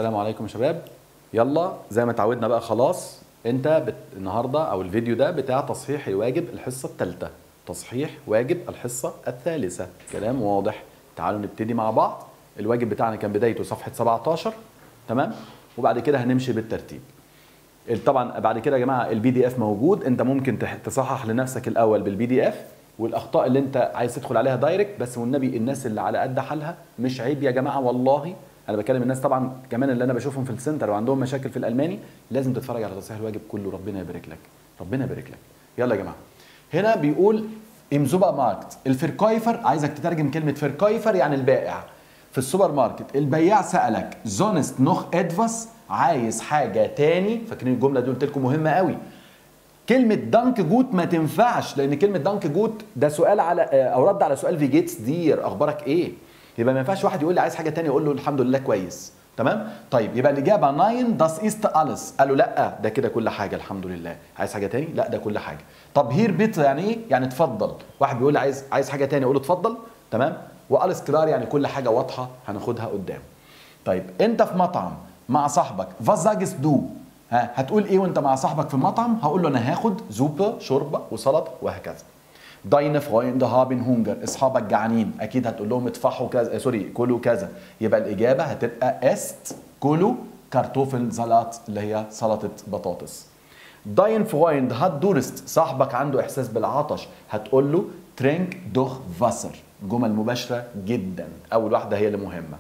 السلام عليكم يا شباب يلا زي ما اتعودنا بقى خلاص انت بت... النهارده او الفيديو ده بتاع تصحيح الواجب الحصه الثالثه تصحيح واجب الحصه الثالثه كلام واضح تعالوا نبتدي مع بعض الواجب بتاعنا كان بدايته صفحه 17 تمام وبعد كده هنمشي بالترتيب طبعا بعد كده يا جماعه البي دي اف موجود انت ممكن تح- تصحح لنفسك الاول بالبي دي اف والاخطاء اللي انت عايز تدخل عليها دايركت بس والنبي الناس اللي على قد حالها مش عيب يا جماعه والله انا بكلم الناس طبعا كمان اللي انا بشوفهم في السنتر وعندهم مشاكل في الالماني لازم تتفرج على تصحيح الواجب كله ربنا يبارك لك ربنا يبارك لك يلا يا جماعه هنا بيقول im Supermarkt الفيركايفر عايزك تترجم كلمه فيركايفر يعني البائع في السوبر ماركت البياع سالك زونست نوخ ادفاس عايز حاجه تاني فاكرين الجمله دي قلت لكم مهمه قوي كلمة دانك جوت ما تنفعش لأن كلمة دانك جوت ده سؤال على أو رد على سؤال في جيتس دير أخبارك إيه؟ يبقى ما ينفعش واحد يقول لي عايز حاجة تانية أقول له الحمد لله كويس تمام؟ طيب يبقى الإجابة ناين داس إيست ألس قال له لا ده كده كل حاجة الحمد لله عايز حاجة تاني؟ لا ده كل حاجة طب هير بيت يعني إيه؟ يعني اتفضل واحد بيقول لي عايز عايز حاجة تانية أقول له اتفضل تمام؟ وألس كلار يعني كل حاجة واضحة هناخدها قدام طيب أنت في مطعم مع صاحبك فازاجس دو ها هتقول ايه وانت مع صاحبك في المطعم هقول له انا هاخد زوبه شوربه وسلطه وهكذا داين فرويند هابن هونجر اصحابك جعانين اكيد هتقول لهم اطفحوا كذا آه، سوري كلوا كذا يبقى الاجابه هتبقى است كلوا كارتوفل زلات اللي هي سلطه بطاطس داين فرويند هات دورست صاحبك عنده احساس بالعطش هتقول له ترينك دوخ فاسر جمل مباشره جدا اول واحده هي اللي مهمه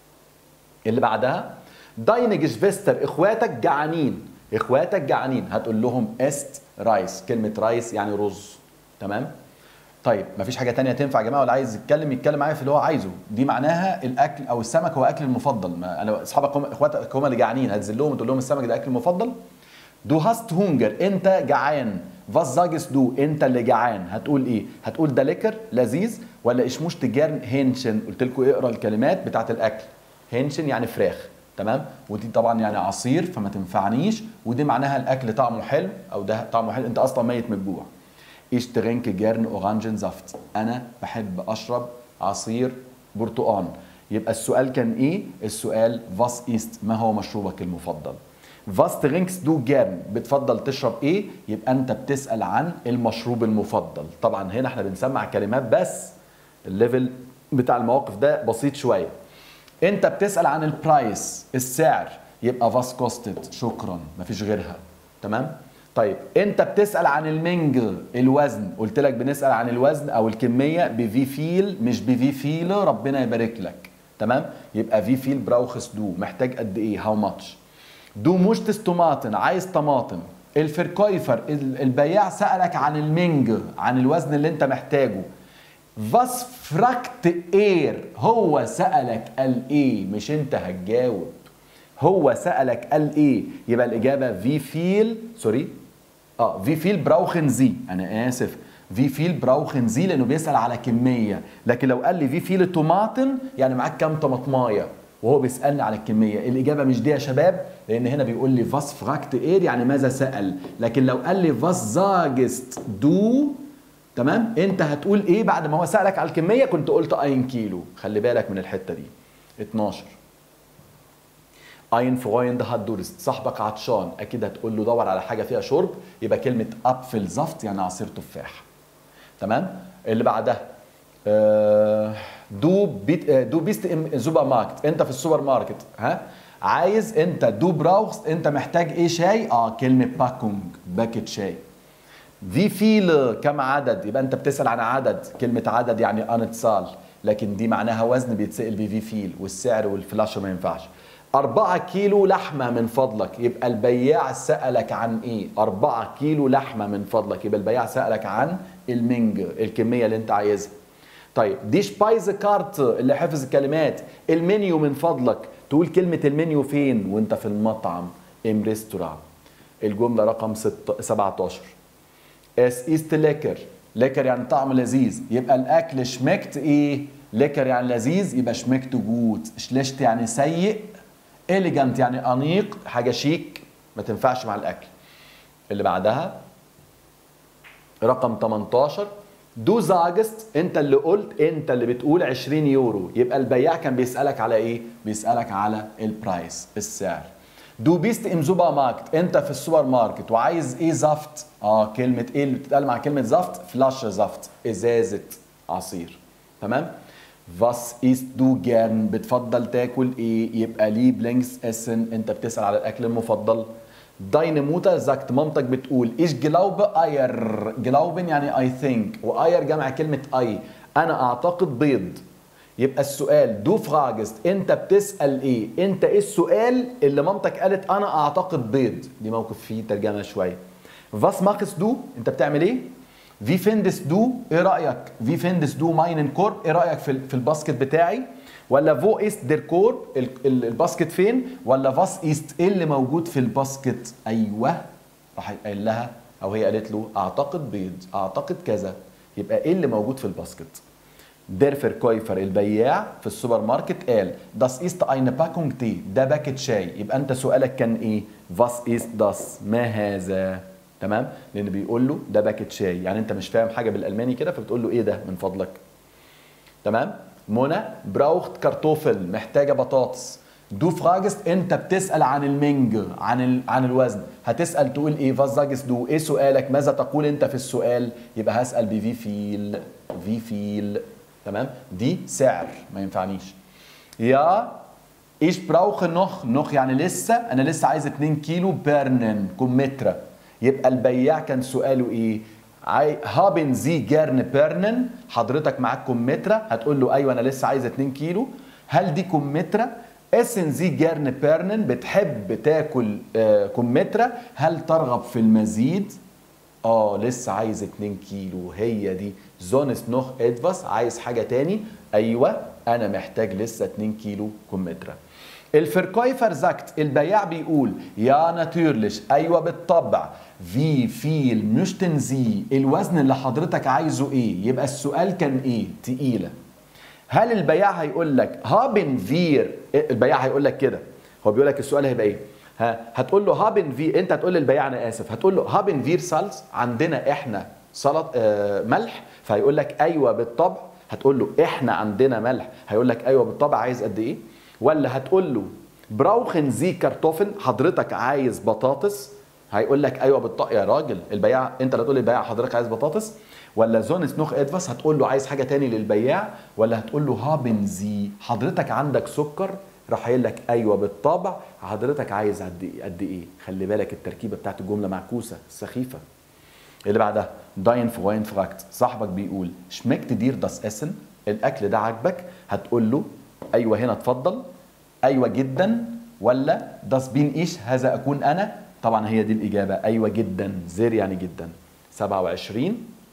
اللي بعدها داين جشفستر اخواتك جعانين اخواتك جعانين هتقول لهم است رايس كلمه رايس يعني رز تمام طيب مفيش حاجه تانية تنفع يا جماعه ولا عايز يتكلم يتكلم معايا في اللي هو عايزه دي معناها الاكل او السمك هو اكل المفضل ما انا اصحابك هم اخواتك هم اللي جعانين هتذلهم وتقول لهم السمك ده اكل المفضل دو هاست هونجر انت جعان فاس زاجس دو انت اللي جعان هتقول ايه هتقول ده ليكر لذيذ ولا اشموش تجارن هينشن قلت لكم اقرا الكلمات بتاعت الاكل هينشن يعني فراخ تمام ودي طبعا يعني عصير فما تنفعنيش ودي معناها الاكل طعمه حلو او ده طعمه حلو انت اصلا ميت من الجوع Ich trinke gern Orangensaft. أنا بحب أشرب عصير برتقال. يبقى السؤال كان إيه؟ السؤال was ist ما هو مشروبك المفضل؟ Was trinkst du gern؟ بتفضل تشرب إيه؟ يبقى أنت بتسأل عن المشروب المفضل. طبعا هنا إحنا بنسمع كلمات بس الليفل بتاع المواقف ده بسيط شوية. أنت بتسأل عن البرايس السعر يبقى was kostet شكرا مفيش غيرها. تمام؟ طيب انت بتسال عن المنج الوزن قلت لك بنسال عن الوزن او الكميه بفي فيل مش بفي فيل ربنا يبارك لك تمام يبقى في فيل براوخس دو محتاج قد ايه هاو ماتش دو مشتس طماطم عايز طماطم الفركايفر البياع سالك عن المنج عن الوزن اللي انت محتاجه فاس فراكت اير هو سالك قال ايه مش انت هتجاوب هو سالك قال ايه يبقى الاجابه في فيل سوري اه في فيل براوخن زي انا اسف في فيل براوخن زي لانه بيسال على كميه لكن لو قال لي في فيل طماطم يعني معاك كام طماطمايه وهو بيسالني على الكميه الاجابه مش دي يا شباب لان هنا بيقول لي فاس فراكت اير يعني ماذا سال لكن لو قال لي فاس زاجست دو تمام انت هتقول ايه بعد ما هو سالك على الكميه كنت قلت اين كيلو خلي بالك من الحته دي 12 اين فرويند هات دورست صاحبك عطشان اكيد هتقول له دور على حاجه فيها شرب يبقى كلمه ابفل زفت يعني عصير تفاح تمام اللي بعدها آه، دو بيت آه، دو بيست ام سوبر ماركت انت في السوبر ماركت ها عايز انت دو براوخست انت محتاج ايه شاي اه كلمه باكونج باكت شاي في فيل كم عدد يبقى انت بتسال عن عدد كلمه عدد يعني انتصال لكن دي معناها وزن بيتسال بفي فيل والسعر والفلاش ما ينفعش أربعة كيلو لحمة من فضلك يبقى البياع سألك عن إيه؟ أربعة كيلو لحمة من فضلك يبقى البياع سألك عن المنج الكمية اللي أنت عايزها طيب دي سبايز كارت اللي حفظ الكلمات المنيو من فضلك تقول كلمة المنيو فين وانت في المطعم ام ريستوران الجملة رقم ست 17 اس ايست ليكر ليكر يعني طعم لذيذ يبقى الاكل شمكت ايه ليكر يعني لذيذ يبقى شمكت جود شلشت يعني سيء اليجانت يعني انيق حاجه شيك ما تنفعش مع الاكل اللي بعدها رقم 18 دو زاجست انت اللي قلت انت اللي بتقول 20 يورو يبقى البياع كان بيسالك على ايه بيسالك على البرايس السعر دو بيست ام سوبر ماركت انت في السوبر ماركت وعايز ايه زفت اه كلمه ايه اللي بتتقال مع كلمه زفت فلاش زفت ازازه عصير تمام Was isst du gern بتفضل تاكل ايه يبقى ليبلينجز اسن انت بتسال على الاكل المفضل Deine Mutter sagt مامتك بتقول ich glaube Eier glauben يعني I think وآير جمع كلمة أي أنا أعتقد بيض يبقى السؤال دو فراجست انت بتسال ايه انت ايه السؤال اللي مامتك قالت انا اعتقد بيض دي موقف فيه ترجمه شويه فاس ماكس دو انت بتعمل ايه في فيندس دو ايه رايك في فيندس دو ماينن كورب ايه رايك في في الباسكت بتاعي ولا فو ايست دير كورب الباسكت فين ولا فاس ايست ايه اللي موجود في الباسكت ايوه راح قايل لها او هي قالت له اعتقد بيض اعتقد كذا يبقى ايه اللي موجود في الباسكت Der Verkäufer البياع في السوبر ماركت قال das ist eine Packung Tee ده باكت شاي يبقى انت سؤالك كان ايه was ist das ما هذا تمام لان بيقول له ده باكت شاي يعني انت مش فاهم حاجه بالالماني كده فبتقول له ايه ده من فضلك تمام منى براوخت كارتوفل محتاجه بطاطس دو فراجست انت بتسال عن المنج عن ال... عن الوزن هتسال تقول ايه فازاجس دو ايه سؤالك ماذا تقول انت في السؤال يبقى هسال بفي فيل في فيل تمام دي سعر ما ينفعنيش يا ايش براوخ نخ نخ يعني لسه انا لسه عايز 2 كيلو بيرنن كمترا يبقى البياع كان سؤاله ايه هابن زي جيرن بيرنن حضرتك معاك كمترا هتقول له ايوه انا لسه عايز 2 كيلو هل دي كمترا اسن زي جيرن بيرنن بتحب تاكل آه كمترا هل ترغب في المزيد اه لسه عايز 2 كيلو هي دي زونس نوخ ادفاس عايز حاجه تاني ايوه انا محتاج لسه 2 كيلو كمترا الفركايفر زاكت البياع بيقول يا ناتورلش ايوه بالطبع في فيل مشتن زي الوزن اللي حضرتك عايزه ايه يبقى السؤال كان ايه تقيله هل البياع هيقول لك هابن فير البياع هيقول لك كده هو بيقول لك السؤال هيبقى ايه ها هتقول له هابن في انت هتقول للبياع انا اسف هتقول له هابن فير سالز عندنا احنا سلط آه ملح فهيقول لك ايوه بالطبع هتقول له احنا عندنا ملح هيقول لك ايوه بالطبع عايز قد ايه ولا هتقول له براوخن زي كارتوفل حضرتك عايز بطاطس هيقول لك ايوه بالطبع يا راجل البياع انت اللي هتقول للبياع حضرتك عايز بطاطس ولا زونس نوخ ادفاس هتقول له عايز حاجه تاني للبياع ولا هتقول له هابن زي حضرتك عندك سكر راح قايل لك ايوه بالطبع حضرتك عايز قد ايه قد ايه خلي بالك التركيبه بتاعت الجمله معكوسه سخيفه اللي بعدها داين فروين فراكت صاحبك بيقول شمكت دير داس اسن الاكل ده عاجبك هتقول له ايوه هنا اتفضل ايوه جدا ولا داس بين ايش هذا اكون انا طبعا هي دي الاجابه ايوه جدا زير يعني جدا 27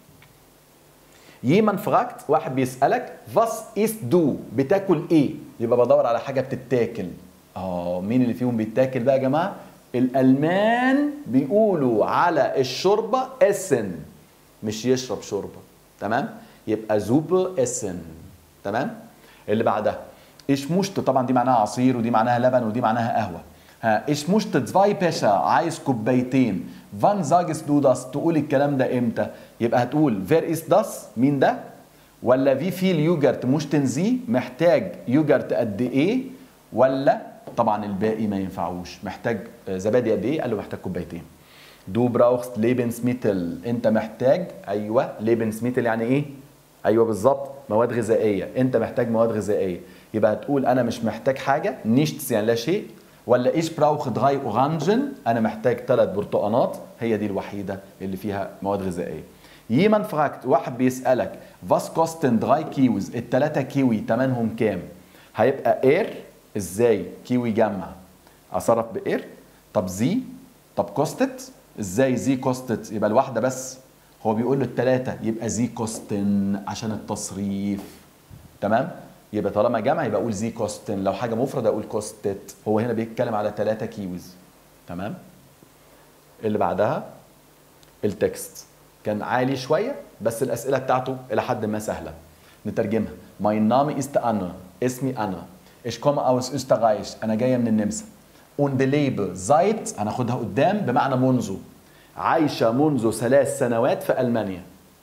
جيمان فراكت واحد بيسالك فاس است دو بتاكل ايه يبقى بدور على حاجه بتتاكل اه مين اللي فيهم بيتاكل بقى يا جماعه الالمان بيقولوا على الشوربه اسن مش يشرب شوربه تمام يبقى زوب اسن تمام اللي بعدها ايش مشت طبعا دي معناها عصير ودي معناها لبن ودي معناها قهوه ها ايش مشت زفاي باشا عايز كوبايتين فان زاجس دو داس تقول الكلام ده امتى يبقى هتقول فير از داس مين ده ولا في فيل يوجرت مشتن زي محتاج يوجرت قد ايه ولا طبعا الباقي ما ينفعوش محتاج زبادي قد ايه قال له محتاج كوبايتين دو براوخست ليبنس ميتل انت محتاج ايوه ليبنس ميتل يعني ايه ايوه بالظبط مواد غذائيه انت محتاج مواد غذائيه يبقى هتقول انا مش محتاج حاجه نيشتس يعني لا شيء ولا ايش براوخ دراي اورانجن انا محتاج ثلاث برتقانات هي دي الوحيده اللي فيها مواد غذائيه يمن فراكت واحد بيسالك فاس كوستن دراي كيوز الثلاثه كيوي ثمنهم كام هيبقى اير ازاي كيوي جمع اصرف باير طب زي طب كوستت ازاي زي كوستت يبقى الواحده بس هو بيقول له الثلاثه يبقى زي كوستن عشان التصريف تمام يبقى طالما جمع يبقى اقول زي كوستن لو حاجه مفرد اقول كوستت هو هنا بيتكلم على ثلاثه كيويز تمام اللي بعدها التكست كان عالي شويه بس الاسئله بتاعته الى حد ما سهله نترجمها mein Name ist Anna اسمي انا ich komme aus Österreich انا جايه من النمسا und lebe seit هناخدها قدام بمعنى منذ عايشه منذ ثلاث سنوات في المانيا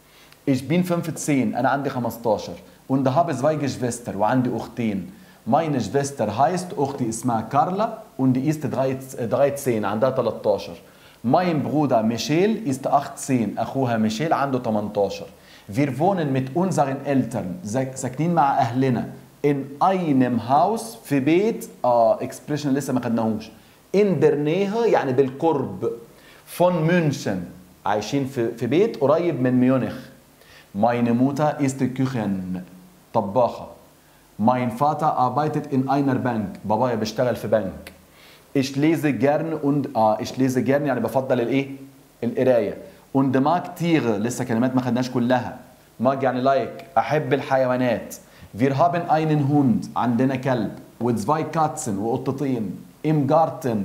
ich bin 15 انا عندي 15 und habe zwei Geschwister وعندي اختين meine Schwester heißt اختي اسمها كارلا und die ist 13 عندها 13 mein Bruder Michel ist 18 اخوها ميشيل عنده 18 wir wohnen mit unseren Eltern ساكنين مع اهلنا in einem Haus في بيت اه expression لسه ما خدناهوش in der Nähe يعني بالقرب von München عايشين في في بيت قريب من ميونخ meine Mutter ist Küchen طباخة mein Vater arbeitet in einer Bank بابايا بيشتغل في بنك ich lese gern und اه ich lese gern يعني بفضل الايه القرايه und mag Tiere لسه كلمات ما خدناش كلها mag يعني لايك like. احب الحيوانات wir haben einen Hund عندنا كلب with zwei Katzen وقطتين im Garten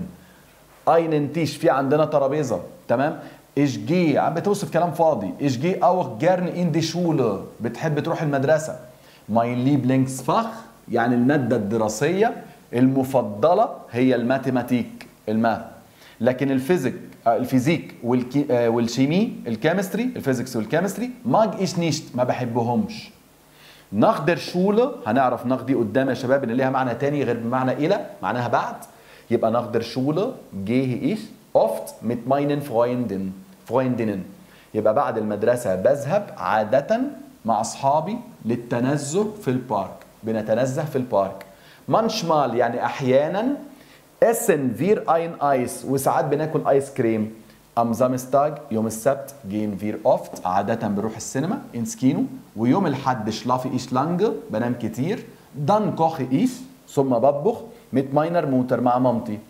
einen Tisch في عندنا ترابيزه تمام ich gehe عم بتوصف كلام فاضي ich gehe auch gern in die Schule بتحب تروح المدرسه mein Lieblingsfach يعني الماده الدراسيه المفضله هي الماتيماتيك الماث لكن الفيزيك الفيزيك والكي والشيمي الكيمستري الفيزيكس والكيمستري ماج ايش نيشت ما بحبهمش ناخدر شولة هنعرف ناخدي قدام يا شباب ان ليها معنى تاني غير بمعنى الى معناها بعد يبقى ناخدر شولة جيه ich oft mit meinen Freunden Freundinnen يبقى بعد المدرسة بذهب عادة مع أصحابي للتنزه في البارك بنتنزه في البارك manchmal يعني أحيانا essen wir ein Eis وساعات بناكل آيس كريم am Samstag يوم السبت gehen wir oft عادة بنروح السينما ins Kino ويوم الحد schlafe ich lange بنام كتير dann koche ich ثم بطبخ mit meiner Mutter مع مامتي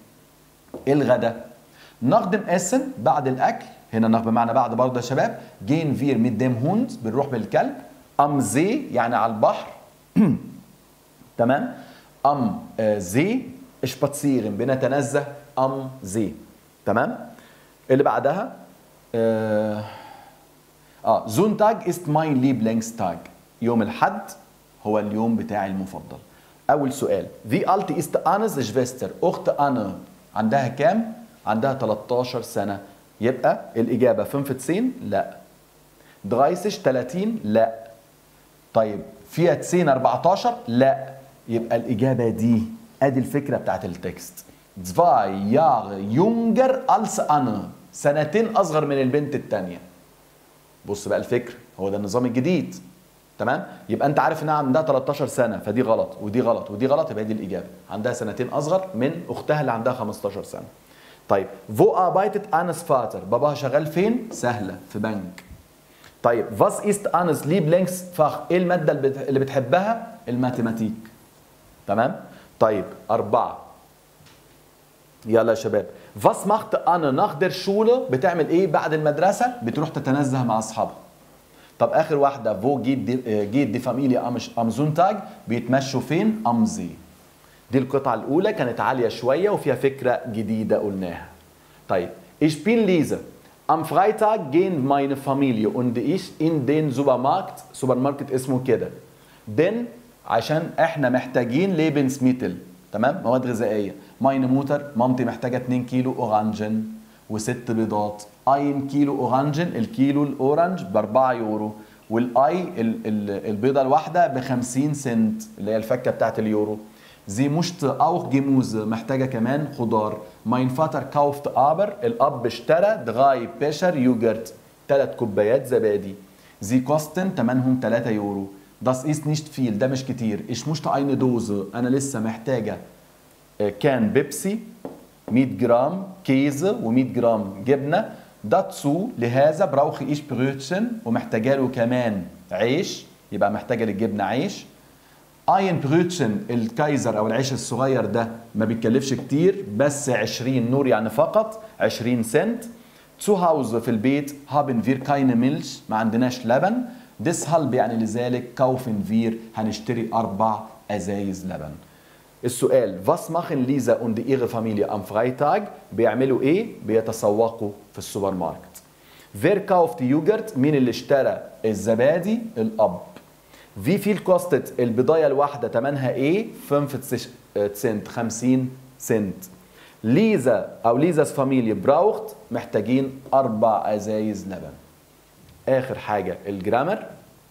الغداء نخدم essen بعد الأكل هنا نخ بمعنى بعد برضه يا شباب gehen wir mit dem Hund بنروح بالكلب am See يعني على البحر تمام am See spazieren بنتنزه am See تمام اللي بعدها اه, آه. Sonntag ist mein Lieblingstag يوم الحد هو اليوم بتاعي المفضل أول سؤال Wie alt ist Annes Schwester أخت أنا عندها كام؟ عندها 13 سنة يبقى الإجابة 95 لا 30 30 لا طيب فيها 90 14 لا يبقى الإجابة دي ادي الفكره بتاعت التكست zwei Jahre jünger als Anne سنتين اصغر من البنت الثانيه بص بقى الفكر هو ده النظام الجديد تمام يبقى انت عارف انها عندها 13 سنه فدي غلط ودي غلط ودي غلط يبقى دي الاجابه عندها سنتين اصغر من اختها اللي عندها 15 سنه طيب wo arbeitet Annes Vater باباها شغال فين سهله في بنك طيب was ist Annes Lieblingsfach ايه الماده اللي بتحبها الماتيماتيك تمام طيب أربعة يلا يا شباب was macht Anne nach der Schule بتعمل ايه بعد المدرسة بتروح تتنزه مع أصحابها طب آخر واحدة wo geht die, geht die Familie am, am Sonntag بيتمشوا فين am See دي القطعة الأولى كانت عالية شوية وفيها فكرة جديدة قلناها طيب ich bin Lisa am Freitag gehen meine Familie und ich in den Supermarkt Supermarkt اسمه كده denn عشان احنا محتاجين ليبنسميتل تمام مواد غذائيه ماين موتر مامتي محتاجه 2 كيلو اورانجن وست بيضات 1 كيلو اورانجن الكيلو الاورنج ب 4 يورو والاي البيضه الواحده ب 50 سنت اللي هي الفكه بتاعت اليورو زي مشت auch Gemüse محتاجه كمان خضار ماين فاتر كاوفت ابر الاب اشترى دغاي بيشر يوجرت ثلاث كوبايات زبادي زي كوستن ثمنهم 3 يورو Das ist nicht viel, ده مش كتير. Ich möchte eine Dose. أنا لسه محتاجة كان بيبسي 100 جرام كيزة و100 جرام جبنة. dazu لهذا brauche ich Brötchen ومحتاجة له كمان عيش يبقى محتاجة للجبنة عيش. ein Brötchen الكايزر أو العيش الصغير ده ما بيتكلفش كتير بس 20 نور يعني فقط 20 سنت. zu Hause في البيت haben wir keine Milch ما عندناش لبن. deshalb يعني لذلك kaufen wir هنشتري أربع أزايز لبن. السؤال was machen Lisa und ihre Familie am Freitag بيعملوا ايه؟ بيتسوقوا في السوبر ماركت. Wer kauft يوجرت؟ مين اللي اشترى الزبادي؟ الأب. Wie viel kostet البضاية الواحدة ثمنها ايه؟ 50 سنت 50 سنت. ليزا أو ليزا's Familie braucht محتاجين أربع أزايز لبن. اخر حاجه الجرامر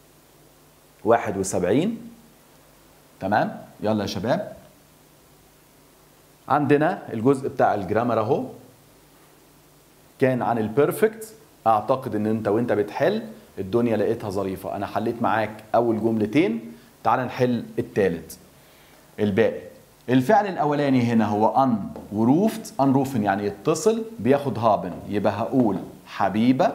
71 تمام يلا يا شباب عندنا الجزء بتاع الجرامر اهو كان عن البيرفكت اعتقد ان انت وانت بتحل الدنيا لقيتها ظريفه انا حليت معاك اول جملتين تعال نحل الثالث الباقي الفعل الاولاني هنا هو ان وروفت ان روفن يعني يتصل بياخد هابن يبقى هقول حبيبه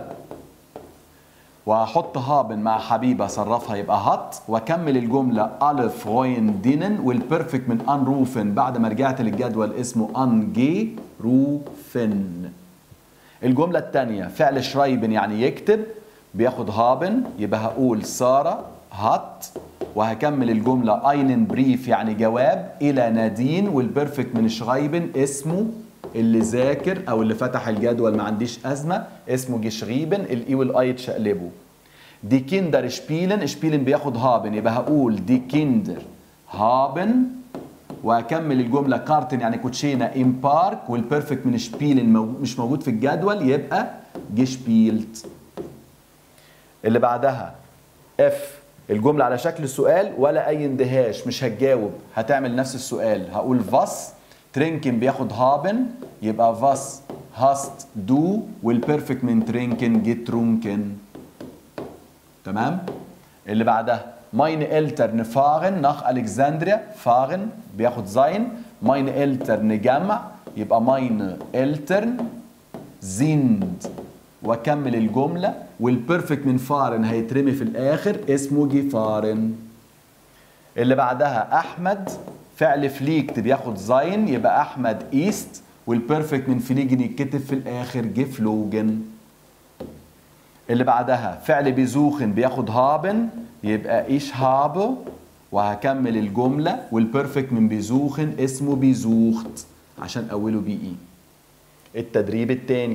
وهحط هابن مع حبيبه صرفها يبقى هات واكمل الجمله الف روين دينن والبرفكت من ان روفن بعد ما رجعت للجدول اسمه ان جي روفن الجمله الثانيه فعل شرايبن يعني يكتب بياخد هابن يبقى هقول ساره هات وهكمل الجملة اينن بريف يعني جواب إلى نادين والبرفكت من شرايبن اسمه اللي ذاكر أو اللي فتح الجدول ما عنديش أزمة اسمه جشريبن الإي والآي اتشقلبوا دي كيندر شبيلن شبيلن بياخد هابن يبقى هقول دي كيندر هابن وهكمل الجملة كارتن يعني كوتشينا إن بارك والبرفكت من شبيلن مش موجود في الجدول يبقى جشبيلت اللي بعدها اف الجملة على شكل سؤال ولا أي اندهاش مش هتجاوب هتعمل نفس السؤال هقول فاس ترينكن بياخد هابن يبقى فاس هاست دو والبيرفكت من ترينكن جيت رونكن تمام اللي بعدها ماين التر فاغن ناخ الكسندريا فاغن بياخد زاين ماين التر نجمع يبقى ماين الترن زيند واكمل الجمله والبرفكت من فارن هيترمي في الاخر اسمه جيفارن اللي بعدها احمد فعل فليكت بياخد زاين يبقى احمد ايست والبرفكت من فليجن يتكتب في الاخر جيفلوجن اللي بعدها فعل بيزوخن بياخد هابن يبقى ايش هابو وهكمل الجملة والبرفكت من بيزوخن اسمه بيزوخت عشان أوله بي إي التدريب الثاني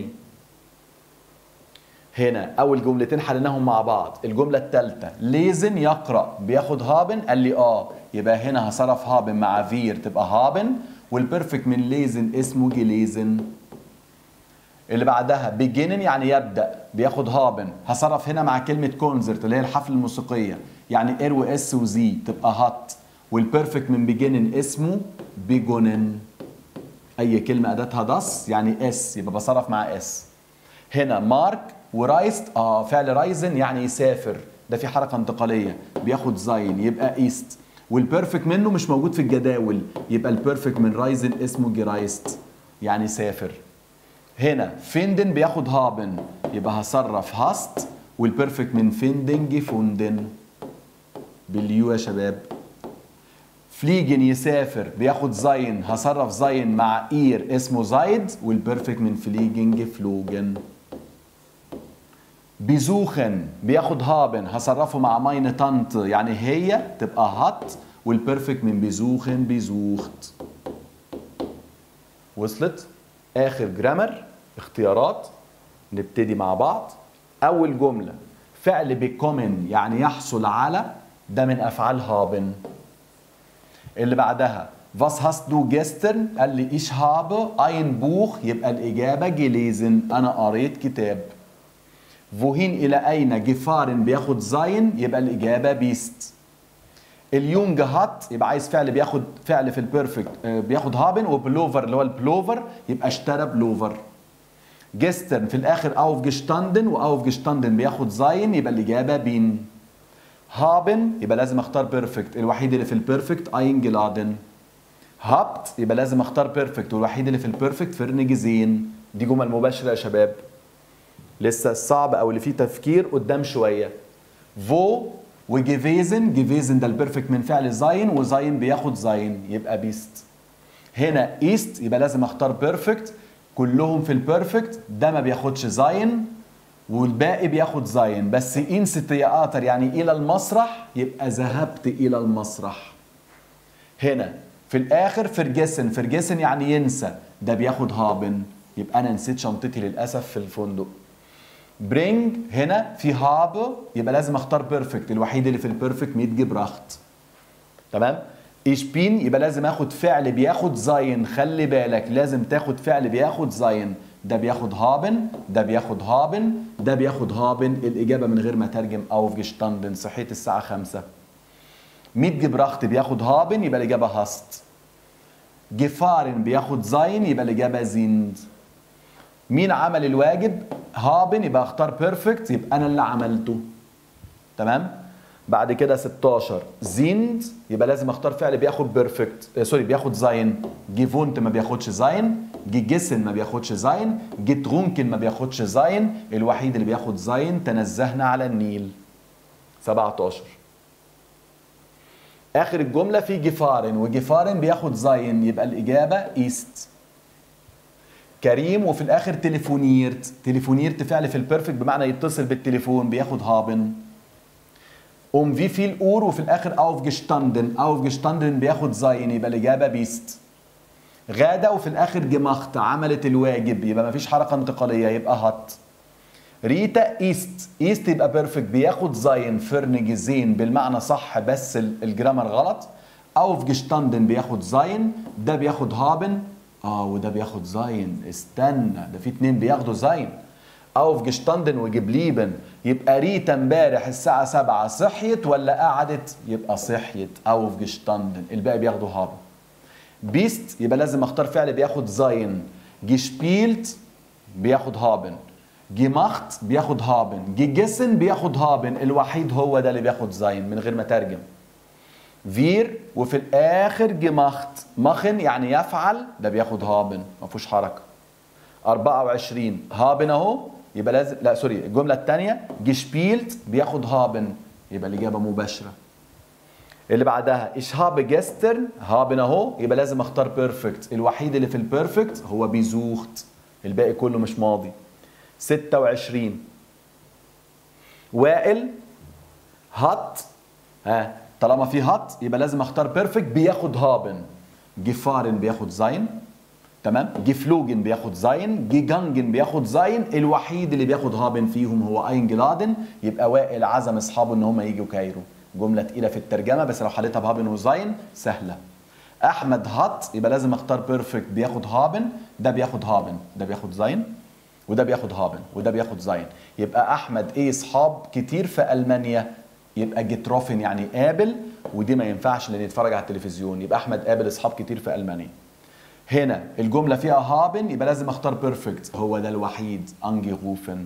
هنا اول جملتين حليناهم مع بعض الجمله الثالثه ليزن يقرا بياخد هابن قال لي اه يبقى هنا هصرف هابن مع فير تبقى هابن والبرفكت من ليزن اسمه جليزن اللي بعدها بيجينن يعني يبدا بياخد هابن هصرف هنا مع كلمه كونزرت اللي هي الحفله الموسيقيه يعني ار واس وزي تبقى هات والبرفكت من بيجينن اسمه بيجونن اي كلمه اداتها داس يعني اس يبقى بصرف مع اس هنا مارك ورايست اه فعل رايزن يعني يسافر ده في حركه انتقاليه بياخد زاين يبقى ايست والبيرفكت منه مش موجود في الجداول يبقى البيرفكت من رايزن اسمه جرايست يعني سافر هنا فيندن بياخد هابن يبقى هصرف هاست والبيرفكت من فيندن فوندن باليو يا شباب فليجن يسافر بياخد زاين هصرف زاين مع اير اسمه زايد والبيرفكت من فليجن فلوجن بيزوخن بياخد هابن هصرفه مع ماين طنط يعني هي تبقى هات والبرفكت من بيزوخن بيزوخت وصلت اخر جرامر اختيارات نبتدي مع بعض اول جمله فعل بيكومن يعني يحصل على ده من افعال هابن اللي بعدها was hast du gestern قال لي ich habe ein Buch يبقى الاجابه جليزن انا قريت كتاب وهين الى اين جفارن بياخد زاين يبقى الاجابه بيست اليونج هات يبقى عايز فعل بياخد فعل في البيرفكت بياخد هابن وبلوفر اللي هو البلوفر يبقى اشترى بلوفر جسترن في الاخر اوف جشتاندن واوف جشتاندن بياخد زاين يبقى الاجابه بين هابن يبقى لازم اختار بيرفكت الوحيد اللي في البيرفكت اينجلادن هابت يبقى لازم اختار بيرفكت والوحيد اللي في البيرفكت فرنجزين دي جمل مباشره يا شباب لسه الصعب او اللي فيه تفكير قدام شويه فو وجيفيزن جيفيزن ده البيرفكت من فعل زاين وزاين بياخد زاين يبقى بيست هنا ايست يبقى لازم اختار بيرفكت كلهم في البيرفكت ده ما بياخدش زاين والباقي بياخد زاين بس انس تياتر يعني الى المسرح يبقى ذهبت الى المسرح هنا في الاخر فرجسن فرجسن يعني ينسى ده بياخد هابن يبقى انا نسيت شنطتي للاسف في الفندق برينج هنا في هاب يبقى لازم اختار بيرفكت الوحيد اللي في البيرفكت ميت جبراخت تمام ايش بين يبقى لازم اخد فعل بياخد زاين خلي بالك لازم تاخد فعل بياخد زاين ده بياخد هابن ده بياخد هابن ده بياخد هابن الاجابه من غير ما ترجم اوف جشتاندن صحيت الساعه 5 ميت جبراخت بياخد هابن يبقى الاجابه هاست جفارن بياخد زين يبقى الاجابه زيند مين عمل الواجب هابن يبقى اختار بيرفكت يبقى انا اللي عملته تمام بعد كده 16 زيند يبقى لازم اختار فعل بياخد بيرفكت آه سوري بياخد زين جيفونت ما بياخدش زين جيجسن ما بياخدش زين جيترونكن ما بياخدش زين الوحيد اللي بياخد زين تنزهنا على النيل 17 اخر الجمله في جفارن وجفارن بياخد زين يبقى الاجابه ايست كريم وفي الاخر تليفونيرت تليفونيرت فعل في البيرفكت بمعنى يتصل بالتليفون بياخد هابن ام في في الاور وفي الاخر اوف جشتاندن اوف جشتاندن بياخد زين يبقى الاجابه بيست غاده وفي الاخر جمخت عملت الواجب يبقى مفيش حركه انتقاليه يبقى هات ريتا ايست ايست يبقى بيرفكت بياخد زين فرنج زين بالمعنى صح بس الجرامر غلط اوف جشتاندن بياخد زين ده بياخد هابن اه وده بياخد زين استنى ده في اتنين بياخدوا زين اوف جشتاندن وجبليبن يبقى ريتا امبارح الساعة 7 صحيت ولا قعدت؟ يبقى صحيت اوف جشتاندن الباقي بياخدوا هابن بيست يبقى لازم اختار فعل بياخد زين جشبيلت بياخد هابن جيماخت بياخد هابن جيجسن بياخد هابن الوحيد هو ده اللي بياخد زين من غير ما ترجم فير وفي الاخر جيماخت مخن يعني يفعل ده بياخد هابن ما فيهوش حركه 24 هابن اهو يبقى لازم لا سوري الجمله الثانيه جشبيلت بياخد هابن يبقى الاجابه مباشره اللي بعدها ايش هاب جسترن هابن اهو يبقى لازم اختار بيرفكت الوحيد اللي في البيرفكت هو بيزوخت الباقي كله مش ماضي 26 وائل هات ها طالما في هات يبقى لازم اختار بيرفكت بياخد هابن جفارن بياخد زين تمام جفلوجن بياخد زين جيجانجن بياخد زين الوحيد اللي بياخد هابن فيهم هو اينجلادن يبقى وائل عزم اصحابه ان هم يجوا كايرو جمله تقيله في الترجمه بس لو حليتها بهابن وزين سهله احمد هات يبقى لازم اختار بيرفكت بياخد هابن ده بياخد هابن ده بياخد زين وده بياخد هابن وده بياخد زين يبقى احمد ايه اصحاب كتير في المانيا يبقى جيتروفن يعني قابل ودي ما ينفعش لان يتفرج على التلفزيون يبقى احمد قابل اصحاب كتير في المانيا هنا الجمله فيها هابن يبقى لازم اختار بيرفكت هو ده الوحيد انجي روفن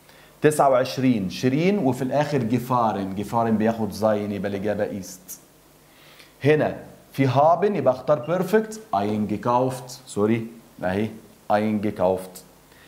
29 شيرين وفي الاخر جفارن جفارن بياخد زين يبقى الاجابه ايست هنا في هابن يبقى اختار بيرفكت اينجكاوفت سوري اهي اينجكاوفت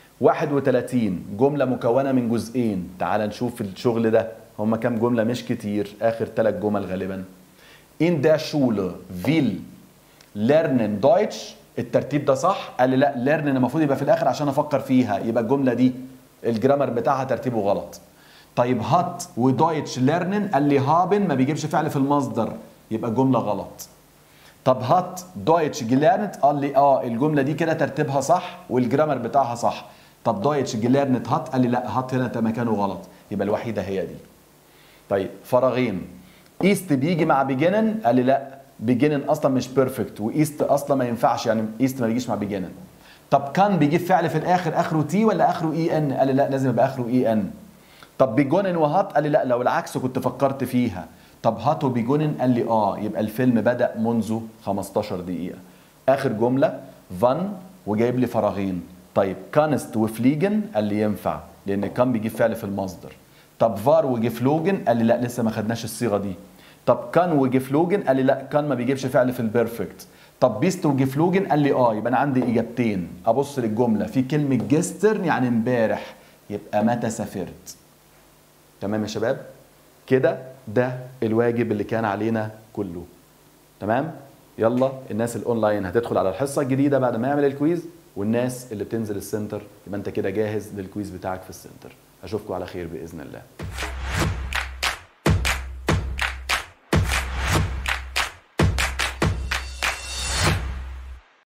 31 جملة مكونة من جزئين تعال نشوف الشغل ده هما كام جملة مش كتير آخر ثلاث جمل غالبا In der Schule will lernen Deutsch الترتيب ده صح؟ قال لي لا lernen المفروض يبقى في الآخر عشان أفكر فيها يبقى الجملة دي الجرامر بتاعها ترتيبه غلط طيب هات ودويتش ليرنن قال لي هابن ما بيجيبش فعل في المصدر يبقى الجملة غلط طب هات دويتش جليرنت قال لي اه الجملة دي كده ترتيبها صح والجرامر بتاعها صح طب دويتش جليرنت هات قال لي لا هات هنا مكانه غلط يبقى الوحيدة هي دي طيب فراغين ايست بيجي مع بيجنن قال لي لا بيجنن اصلا مش بيرفكت وايست اصلا ما ينفعش يعني ايست ما بيجيش مع بيجنن طب كان بيجيب فعل في الاخر اخره تي ولا اخره اي ان قال لي لا لازم يبقى اخره اي ان طب بيجونن وهات قال لي لا لو العكس كنت فكرت فيها طب هاتوا بيجونن قال لي اه يبقى الفيلم بدا منذ 15 دقيقه اخر جمله فان وجايب لي فراغين طيب كانست وفليجن قال لي ينفع لان كان بيجيب فعل في المصدر طب فار وجفلوجن قال لي لا لسه ما خدناش الصيغه دي طب كان وجفلوجن قال لي لا كان ما بيجيبش فعل في البيرفكت طب بيست وجفلوجن قال لي اه يبقى انا عندي اجابتين ابص للجمله في كلمه جسترن يعني امبارح يبقى متى سافرت تمام يا شباب كده ده الواجب اللي كان علينا كله تمام يلا الناس الاونلاين هتدخل على الحصه الجديده بعد ما يعمل الكويز والناس اللي بتنزل السنتر يبقى انت كده جاهز للكويز بتاعك في السنتر اشوفكم على خير باذن الله